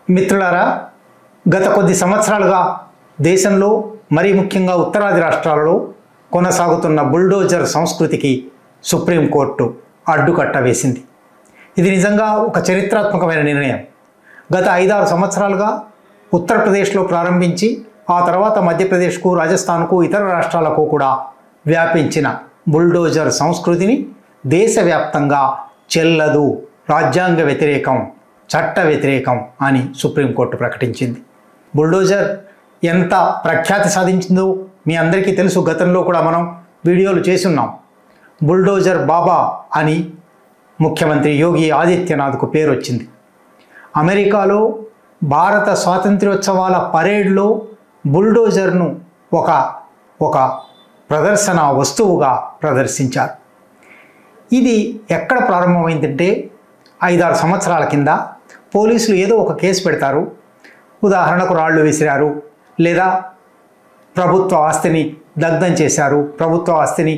మిత్రులారా గత కొద్ది సంవత్సరాలుగా దేశంలో మరీ ముఖ్యంగా ఉత్తరాది రాష్ట్రాలలో కొనసాగుతున్న బుల్డోజర్ సంస్కృతికి సుప్రీంకోర్టు అడ్డుకట్ట వేసింది ఇది నిజంగా ఒక చరిత్రాత్మకమైన నిర్ణయం గత ఐదారు సంవత్సరాలుగా ఉత్తరప్రదేశ్లో ప్రారంభించి ఆ తర్వాత మధ్యప్రదేశ్కు రాజస్థాన్కు ఇతర రాష్ట్రాలకు కూడా వ్యాపించిన బుల్డోజర్ సంస్కృతిని దేశవ్యాప్తంగా చెల్లదు రాజ్యాంగ వ్యతిరేకం చట్ట వ్యతిరేకం అని సుప్రీంకోర్టు ప్రకటించింది బుల్డోజర్ ఎంత ప్రఖ్యాతి సాధించిందో మీ అందరికీ తెలుసు గతంలో కూడా మనం వీడియోలు చేసున్నాం బుల్డోజర్ బాబా అని ముఖ్యమంత్రి యోగి ఆదిత్యనాథ్కు పేరు వచ్చింది అమెరికాలో భారత స్వాతంత్ర్యోత్సవాల పరేడ్లో బుల్డోజర్ను ఒక ఒక ప్రదర్శన వస్తువుగా ప్రదర్శించారు ఇది ఎక్కడ ప్రారంభమైందంటే ఐదారు సంవత్సరాల కింద పోలీసులు ఏదో ఒక కేసు పెడతారు ఉదాహరణకు రాళ్ళు విసిరారు లేదా ప్రభుత్వ ఆస్తిని దగ్ధం చేశారు ప్రభుత్వ ఆస్తిని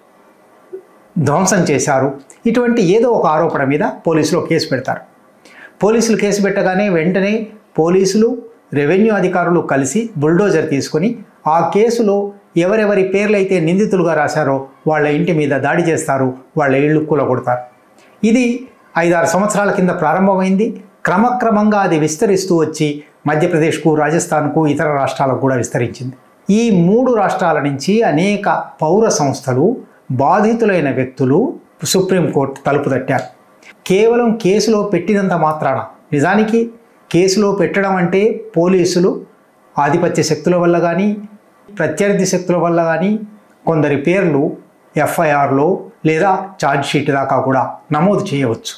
ధ్వంసం చేశారు ఇటువంటి ఏదో ఒక ఆరోపణ మీద పోలీసులు కేసు పెడతారు పోలీసులు కేసు పెట్టగానే వెంటనే పోలీసులు రెవెన్యూ అధికారులు కలిసి బుల్డోజర్ తీసుకొని ఆ కేసులో ఎవరెవరి పేర్లైతే నిందితులుగా రాశారో వాళ్ళ ఇంటి మీద దాడి చేస్తారు వాళ్ళ ఇళ్ళు కూలగొడతారు ఇది ఐదారు సంవత్సరాల కింద ప్రారంభమైంది క్రమక్రమంగా అది విస్తరిస్తూ వచ్చి మధ్యప్రదేశ్కు రాజస్థాన్కు ఇతర రాష్ట్రాలకు కూడా విస్తరించింది ఈ మూడు రాష్ట్రాల నుంచి అనేక పౌర సంస్థలు బాధితులైన వ్యక్తులు సుప్రీంకోర్టు తలుపు తట్టారు కేవలం కేసులో పెట్టినంత మాత్రాన నిజానికి కేసులో పెట్టడం అంటే పోలీసులు ఆధిపత్య శక్తుల వల్ల కానీ ప్రత్యర్థి శక్తుల వల్ల కానీ కొందరి పేర్లు ఎఫ్ఐఆర్లో లేదా ఛార్జ్షీట్ దాకా కూడా నమోదు చేయవచ్చు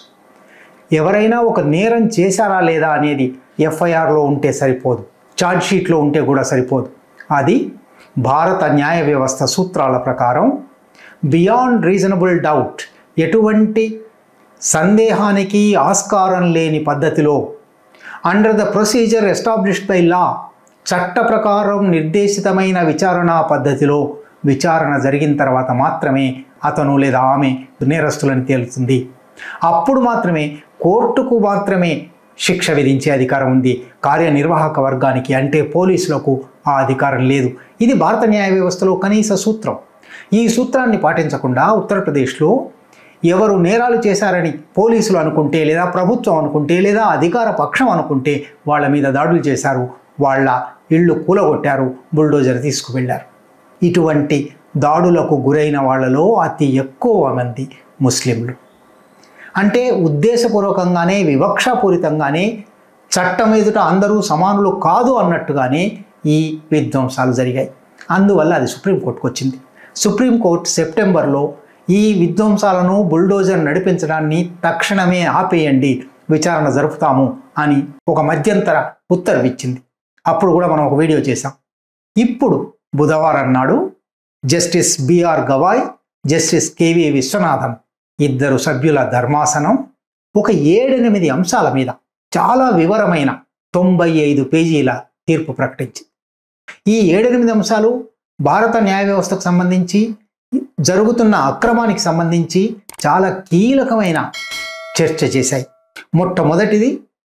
ఎవరైనా ఒక నేరం చేశారా లేదా అనేది ఎఫ్ఐఆర్లో ఉంటే సరిపోదు ఛార్జ్షీట్లో ఉంటే కూడా సరిపోదు అది భారత న్యాయ వ్యవస్థ సూత్రాల ప్రకారం బియాండ్ రీజనబుల్ డౌట్ ఎటువంటి సందేహానికి ఆస్కారం లేని పద్ధతిలో under the procedure established by law చట్ట ప్రకారం నిర్దేశితమైన విచారణా పద్ధతిలో విచారణ జరిగిన తర్వాత మాత్రమే అతను లేదా ఆమె నేరస్తులని తేలుతుంది అప్పుడు మాత్రమే కోర్టుకు మాత్రమే శిక్ష విధించే అధికారం ఉంది కార్యనిర్వాహక వర్గానికి అంటే పోలీసులకు ఆ అధికారం లేదు ఇది భారత న్యాయ వ్యవస్థలో కనీస సూత్రం ఈ సూత్రాన్ని పాటించకుండా ఉత్తరప్రదేశ్లో ఎవరు నేరాలు చేశారని పోలీసులు అనుకుంటే లేదా ప్రభుత్వం అనుకుంటే లేదా అధికార పక్షం అనుకుంటే వాళ్ళ మీద దాడులు చేశారు వాళ్ళ ఇళ్ళు కూలగొట్టారు బుల్డోజర్ తీసుకువెళ్ళారు ఇటువంటి దాడులకు గురైన వాళ్ళలో అతి ఎక్కువ మంది ముస్లింలు అంటే ఉద్దేశపూర్వకంగానే వివక్షాపూరితంగానే చట్టం ఎదుట అందరూ సమానులు కాదు అన్నట్టుగానే ఈ విధ్వంసాలు జరిగాయి అందువల్ల అది సుప్రీంకోర్టుకు వచ్చింది సుప్రీంకోర్టు సెప్టెంబర్లో ఈ విధ్వంసాలను బుల్డోజర్ నడిపించడాన్ని తక్షణమే ఆపేయండి విచారణ జరుపుతాము అని ఒక మధ్యంతర ఉత్తర్వు ఇచ్చింది అప్పుడు కూడా మనం ఒక వీడియో చేశాం ఇప్పుడు బుధవారం నాడు justice B R Gavai justice K V Viswanathan ఇద్దరు సభ్యుల ధర్మాసనం ఒక ఏడెనిమిది అంశాల మీద చాలా వివరమైన తొంభై ఐదు పేజీల తీర్పు ప్రకటించింది ఈ ఏడెనిమిది అంశాలు భారత న్యాయ వ్యవస్థకు సంబంధించి జరుగుతున్న అక్రమానికి సంబంధించి చాలా కీలకమైన చర్చ చేశాయి మొట్టమొదటిది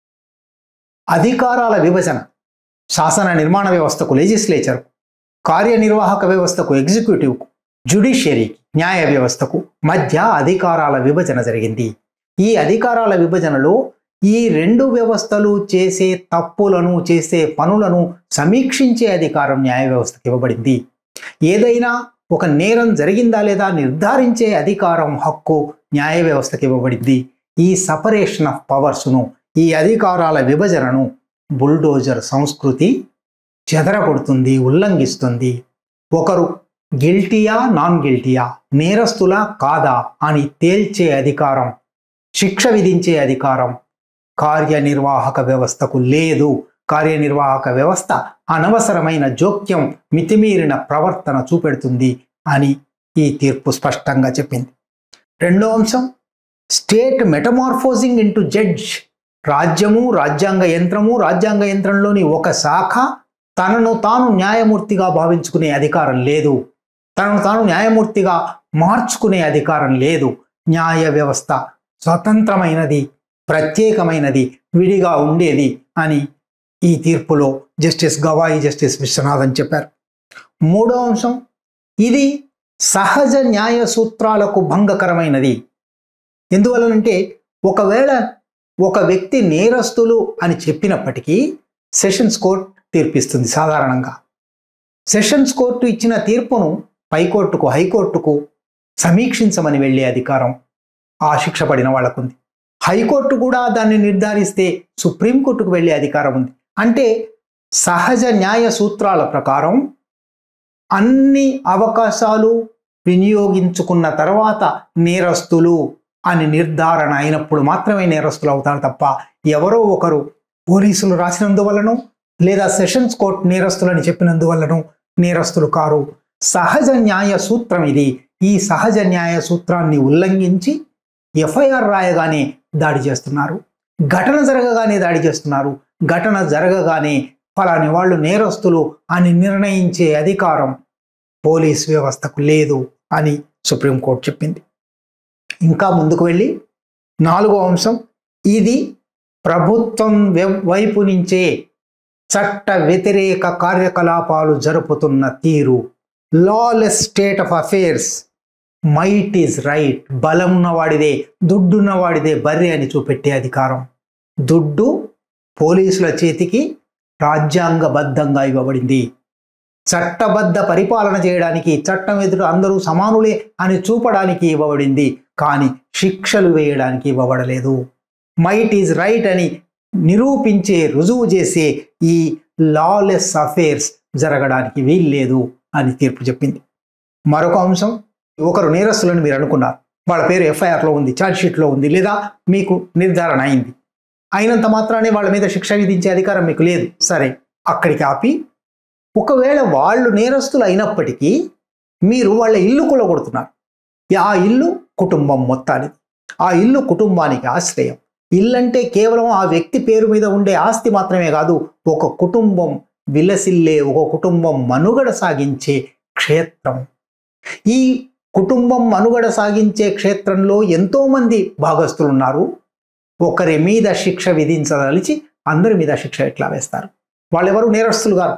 అధికారాల విభజన శాసన నిర్మాణ వ్యవస్థకు లెజిస్లేచర్ కార్యనిర్వాహక వ్యవస్థకు ఎగ్జిక్యూటివ్కు జ్యుడిషియరీకి న్యాయ వ్యవస్థకు మధ్య అధికారాల విభజన జరిగింది ఈ అధికారాల విభజనలో ఈ రెండు వ్యవస్థలు చేసే తప్పులను చేసే పనులను సమీక్షించే అధికారం న్యాయ వ్యవస్థకు ఇవ్వబడింది ఏదైనా ఒక నేరం జరిగిందా లేదా నిర్ధారించే అధికారం హక్కు న్యాయ వ్యవస్థకి ఇవ్వబడింది ఈ సపరేషన్ ఆఫ్ పవర్స్ను ఈ అధికారాల విభజనను బుల్డోజర్ సంస్కృతి చెదరగొడుతుంది ఉల్లంఘిస్తుంది ఒకరు గిల్టీయా నాన్ గిల్టీయా నేరస్తులా కాదా అని తేల్చే అధికారం శిక్ష విధించే అధికారం కార్యనిర్వాహక వ్యవస్థకు లేదు కార్యనిర్వాహక వ్యవస్థ అనవసరమైన జోక్యం మితిమీరిన ప్రవర్తన చూపెడుతుంది అని ఈ తీర్పు స్పష్టంగా చెప్పింది రెండో అంశం స్టేట్ మెటమార్ఫోజింగ్ ఇంటూ జడ్జ్ రాజ్యము రాజ్యాంగ యంత్రము రాజ్యాంగ యంత్రంలోని ఒక శాఖ తనను తాను న్యాయమూర్తిగా భావించుకునే అధికారం లేదు తనను తాను న్యాయమూర్తిగా మార్చుకునే అధికారం లేదు న్యాయ వ్యవస్థ స్వతంత్రమైనది ప్రత్యేకమైనది విడిగా ఉండేది అని ఈ తీర్పులో జస్టిస్ గవాయి జస్టిస్ విశ్వనాథన్ చెప్పారు మూడో అంశం ఇది సహజ న్యాయ సూత్రాలకు భంగకరమైనది ఎందువలనంటే ఒకవేళ ఒక వ్యక్తి నేరస్తులు అని చెప్పినప్పటికీ సెషన్స్ కోర్ట్ తీర్పిస్తుంది సాధారణంగా సెషన్స్ కోర్టు ఇచ్చిన తీర్పును పైకోర్టుకు హైకోర్టుకు సమీక్షించమని వెళ్ళే అధికారం ఆ శిక్ష పడిన వాళ్ళకుంది హైకోర్టు కూడా దాన్ని నిర్ధారిస్తే సుప్రీంకోర్టుకు వెళ్ళే అధికారం ఉంది అంటే సహజ న్యాయ సూత్రాల ప్రకారం అన్ని అవకాశాలు వినియోగించుకున్న తర్వాత నేరస్తులు అని నిర్ధారణ అయినప్పుడు మాత్రమే నేరస్తులు అవుతారు తప్ప ఎవరో ఒకరు పోలీసులు రాసినందువలనో లేదా సెషన్స్ కోర్ట్ నేరస్తులని చెప్పినందువలనో నేరస్తులు కారు సహజ న్యాయ సూత్రం ఇది ఈ సహజ న్యాయ సూత్రాన్ని ఉల్లంఘించి ఎఫ్ఐఆర్ రాయగానే దాడి చేస్తున్నారు ఘటన జరగగానే దాడి చేస్తున్నారు ఘటన జరగగానే ఫలాని వాళ్ళు నేరస్తులు అని నిర్ణయించే అధికారం పోలీస్ వ్యవస్థకు లేదు అని సుప్రీంకోర్టు చెప్పింది ఇంకా ముందుకు వెళ్ళి నాలుగో అంశం ఇది ప్రభుత్వం వె- వైపు నుంచే చట్ట వ్యతిరేక కార్యకలాపాలు జరుపుతున్న తీరు lawless state of affairs might is right బలం ఉన్నవాడిదే దుడ్డున్నవాడిదే బర్రె అని చూపెట్టే అధికారం దుడ్డు పోలీసుల చేతికి రాజ్యాంగబద్ధంగా ఇవ్వబడింది చట్టబద్ధ పరిపాలన చేయడానికి చట్టం ఎదుట అందరూ సమానులే అని చూపడానికి ఇవ్వబడింది కానీ శిక్షలు వేయడానికి ఇవ్వబడలేదు మైట్ ఈజ్ రైట్ అని నిరూపించే రుజువు చేసే ఈ లాలెస్ అఫేర్స్ జరగడానికి వీల్లేదు అని తీర్పు చెప్పింది మరొక అంశం ఒకరు నేరస్తులని మీరు అనుకున్నారు వాళ్ళ పేరు ఎఫ్ఐఆర్లో ఉంది ఛార్జ్షీట్లో ఉంది లేదా మీకు నిర్ధారణ అయింది అయినంత మాత్రానే వాళ్ళ మీద శిక్ష విధించే అధికారం మీకు లేదు సరే అక్కడికి ఆపి ఒకవేళ వాళ్ళు నేరస్తులు అయినప్పటికీ మీరు వాళ్ళ ఇల్లు కూలగొడుతున్నారు ఆ ఇల్లు కుటుంబం మొత్తానికి ఆ ఇల్లు కుటుంబానికి ఆశ్రయం ఇల్లంటే కేవలం ఆ వ్యక్తి పేరు మీద ఉండే ఆస్తి మాత్రమే కాదు ఒక కుటుంబం విలసిల్లే ఒక కుటుంబం మనుగడ సాగించే క్షేత్రం ఈ కుటుంబం మనుగడ సాగించే క్షేత్రంలో ఎంతోమంది భాగస్తులు ఉన్నారు ఒకరి మీద శిక్ష విధించదలిచి అందరి మీద శిక్ష ఎట్లా వేస్తారు వాళ్ళెవరు నేరస్తులు గారు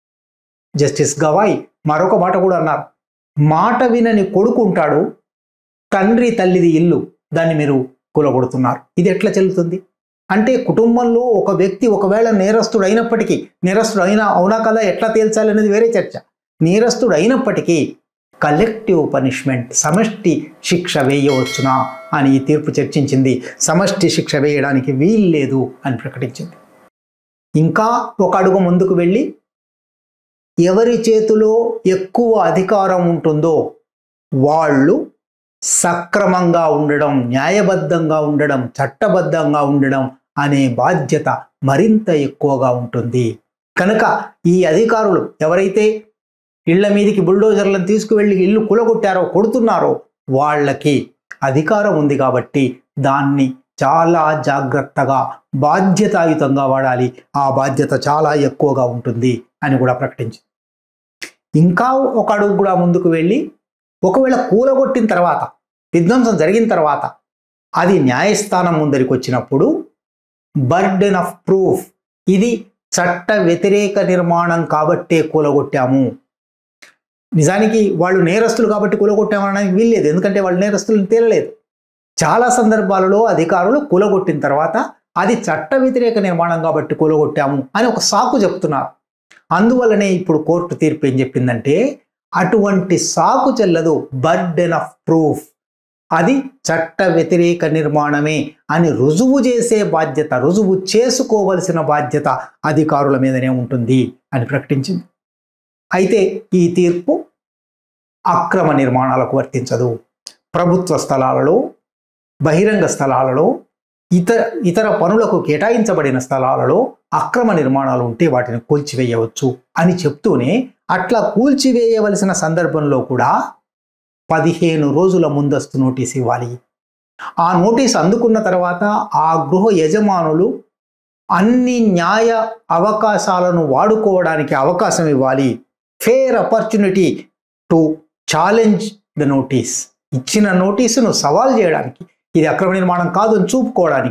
జస్టిస్ గవాయ్ మరొక మాట కూడా అన్నారు మాట వినని కొడుకు ఉంటాడు తండ్రి తల్లిది ఇల్లు దాన్ని మీరు కూలగొడుతున్నారు ఇది ఎట్లా చెల్లుతుంది అంటే కుటుంబంలో ఒక వ్యక్తి ఒకవేళ నేరస్తుడు అయినప్పటికీ నేరస్తుడు అయినా అవునా కదా ఎట్లా తేల్చాలి అనేది వేరే చర్చ నేరస్తుడు అయినప్పటికీ కలెక్టివ్ పనిష్మెంట్ సమష్టి శిక్ష వేయవచ్చునా అని ఈ తీర్పు చర్చించింది సమష్టి శిక్ష వేయడానికి వీల్లేదు అని ప్రకటించింది ఇంకా ఒక అడుగు ముందుకు వెళ్ళి ఎవరి చేతిలో ఎక్కువ అధికారం ఉంటుందో వాళ్ళు సక్రమంగా ఉండడం న్యాయబద్ధంగా ఉండడం చట్టబద్ధంగా ఉండడం అనే బాధ్యత మరింత ఎక్కువగా ఉంటుంది కనుక ఈ అధికారులు ఎవరైతే ఇళ్ల మీదకి బుల్డోజర్లను తీసుకువెళ్ళి ఇల్లు కూలగొట్టారో కొడుతున్నారో వాళ్ళకి అధికారం ఉంది కాబట్టి దాన్ని చాలా జాగ్రత్తగా బాధ్యతాయుతంగా వాడాలి ఆ బాధ్యత చాలా ఎక్కువగా ఉంటుంది అని కూడా ప్రకటించింది ఇంకా ఒక అడుగు కూడా ముందుకు వెళ్ళి ఒకవేళ కూలగొట్టిన తర్వాత విధ్వంసం జరిగిన తర్వాత అది న్యాయస్థానం ముందరికి వచ్చినప్పుడు బర్డెన్ ఆఫ్ ప్రూఫ్ ఇది చట్ట వ్యతిరేక నిర్మాణం కాబట్టే కూలగొట్టాము నిజానికి వాళ్ళు నేరస్తులు కాబట్టి కూలగొట్టామనడానికి వీల్లేదు ఎందుకంటే వాళ్ళు నేరస్తులను తేలలేదు చాలా సందర్భాలలో అధికారులు కూలగొట్టిన తర్వాత అది చట్ట వ్యతిరేక నిర్మాణం కాబట్టి కూలగొట్టాము అని ఒక సాకు చెప్తున్నారు అందువల్లనే ఇప్పుడు కోర్టు తీర్పు ఏం చెప్పిందంటే అటువంటి సాకు చెల్లదు బర్డెన్ ఆఫ్ ప్రూఫ్ అది చట్ట వ్యతిరేక నిర్మాణమే అని రుజువు చేసే బాధ్యత రుజువు చేసుకోవలసిన బాధ్యత అధికారుల మీదనే ఉంటుంది అని ప్రకటించింది అయితే ఈ తీర్పు అక్రమ నిర్మాణాలకు వర్తించదు ప్రభుత్వ స్థలాలలో బహిరంగ స్థలాలలో ఇతర ఇతర పనులకు కేటాయించబడిన స్థలాలలో అక్రమ నిర్మాణాలు ఉంటే వాటిని కూల్చివేయవచ్చు అని చెప్తూనే అట్లా కూల్చివేయవలసిన సందర్భంలో కూడా పదిహేను రోజుల ముందస్తు నోటీస్ ఇవ్వాలి ఆ నోటీస్ అందుకున్న తర్వాత ఆ గృహ యజమానులు అన్ని న్యాయ అవకాశాలను వాడుకోవడానికి అవకాశం ఇవ్వాలి fair opportunity to challenge the notice ఇచ్చిన నోటీసును సవాల్ చేయడానికి ఇది అక్రమ నిర్మాణం కాదు అని చూపుకోవడానికి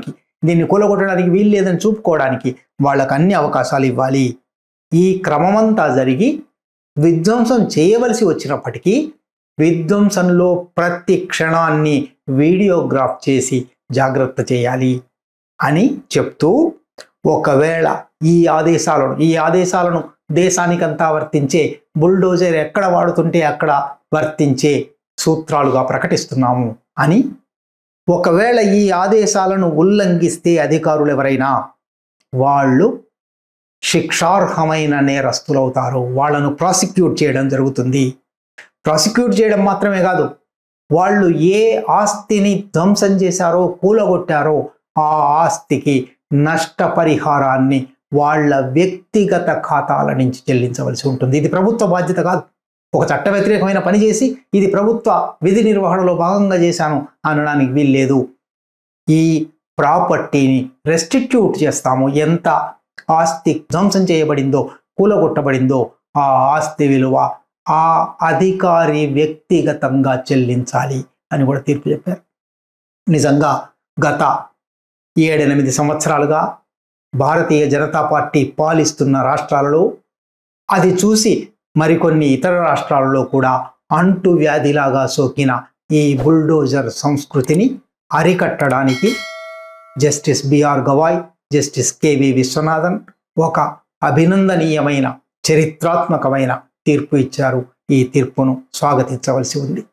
దీన్ని కూలగొట్టడానికి వీలు లేదని చూపుకోవడానికి వాళ్ళకు అన్ని అవకాశాలు ఇవ్వాలి ఈ క్రమమంతా జరిగి విధ్వంసం చేయవలసి వచ్చినప్పటికీ విధ్వంసంలో ప్రతి క్షణాన్ని వీడియోగ్రాఫ్ చేసి జాగ్రత్త చేయాలి అని చెప్తూ ఒకవేళ ఈ ఆదేశాలను ఈ ఆదేశాలను దేశానికంతా వర్తించే బుల్డోజర్ ఎక్కడ వాడుతుంటే అక్కడ వర్తించే సూత్రాలుగా ప్రకటిస్తున్నాము అని ఒకవేళ ఈ ఆదేశాలను ఉల్లంఘిస్తే అధికారులు ఎవరైనా వాళ్ళు శిక్షార్హమైన నేరస్తులవుతారు వాళ్ళను ప్రాసిక్యూట్ చేయడం జరుగుతుంది ప్రాసిక్యూట్ చేయడం మాత్రమే కాదు వాళ్ళు ఏ ఆస్తిని ధ్వంసం చేశారో కూలగొట్టారో ఆ ఆస్తికి నష్టపరిహారాన్ని వాళ్ళ వ్యక్తిగత ఖాతాల నుంచి చెల్లించవలసి ఉంటుంది ఇది ప్రభుత్వ బాధ్యత కాదు ఒక చట్ట వ్యతిరేకమైన పని చేసి ఇది ప్రభుత్వ విధి నిర్వహణలో భాగంగా చేశాను అనడానికి వీల్లేదు ఈ ప్రాపర్టీని రెస్టిట్యూట్ చేస్తాము ఎంత ఆస్తి ధ్వంసం చేయబడిందో కూలగొట్టబడిందో ఆ ఆస్తి విలువ ఆ అధికారి వ్యక్తిగతంగా చెల్లించాలి అని కూడా తీర్పు చెప్పారు నిజంగా గత ఏడెనిమిది సంవత్సరాలుగా భారతీయ జనతా పార్టీ పాలిస్తున్న రాష్ట్రాలలో అది చూసి మరికొన్ని ఇతర రాష్ట్రాలలో కూడా అంటు వ్యాధిలాగా సోకిన ఈ బుల్డోజర్ సంస్కృతిని అరికట్టడానికి justice B R Gavai justice K V Viswanathan ఒక అభినందనీయమైన చరిత్రాత్మకమైన తీర్పు ఇచ్చారు ఈ తీర్పును స్వాగతించవలసి ఉంది